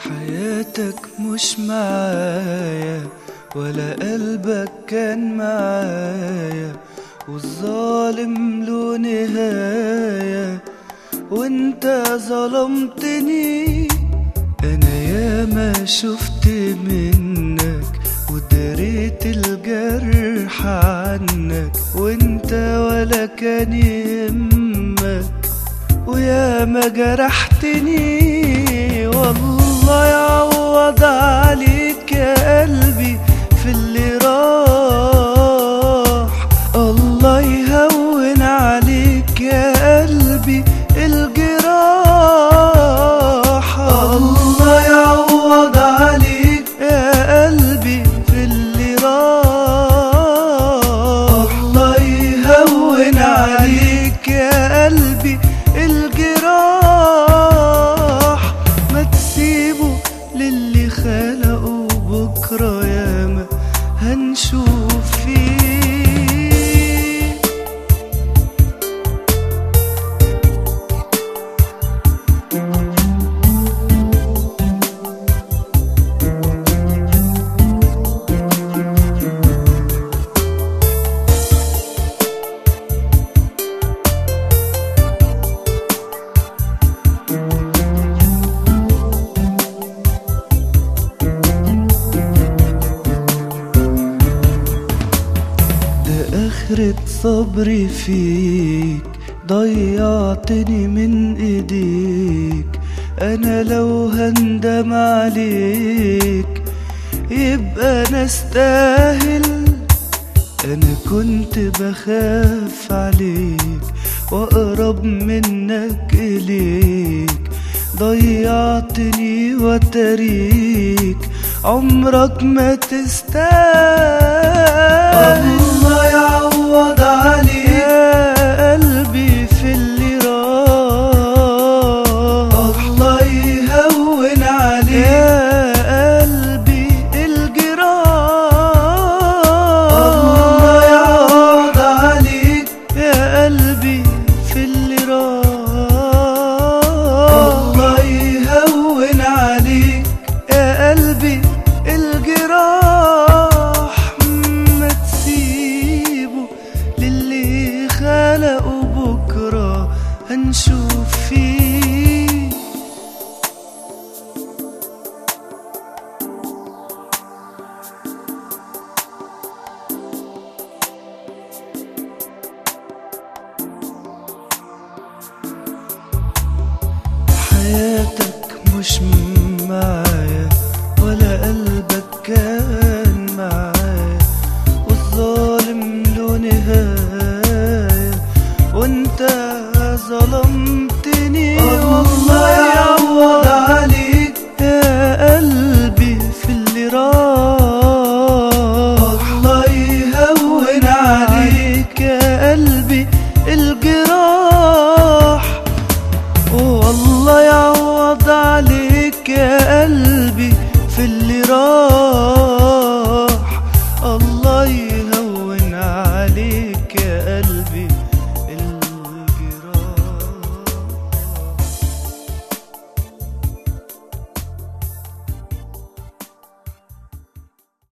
حياتك مش معايا ولا قلبك كان معايا والظالم له نهاية وانت ظلمتني انا ياما شفت منك ودريت الجرح عنك وانت ولا كان يهمك ويا ما جرحتني والله يعوض عليك يا قلبي في اللي راح الله يهون عليك يا قلبي الجراح الله يعوض عليك يا قلبي في اللي راح الله يهون عليك يا قلبي الجراح ما تسيبه للي خلقه بكرة ياما هنشوف فيه ده آخرة صبري فيك ضيعتني من ايديك انا لو هندم عليك يبقى انا استاهل انا كنت بخاف عليك واقرب منك اليك ضيعتني وتريك عمرك ما تستاهل الله يعوض عليك يا قلبي في اللي راح الله يهون عليك يا قلبي الجراح الله يعوض عليك يا قلبي في اللي راح الله يهون عليك يا قلبي الجراح ما تسيبه للي خلقه بكرة هنشوف فيه حياتك مش معايا ولا قلبك كان معايا والظالم له نهاية وانت ظلمتني والله يعوض عليك يا قلبي في اللي راح الله يهون عليك يا قلبي الجراح والله يعوض عليك يا قلبي في اللي راح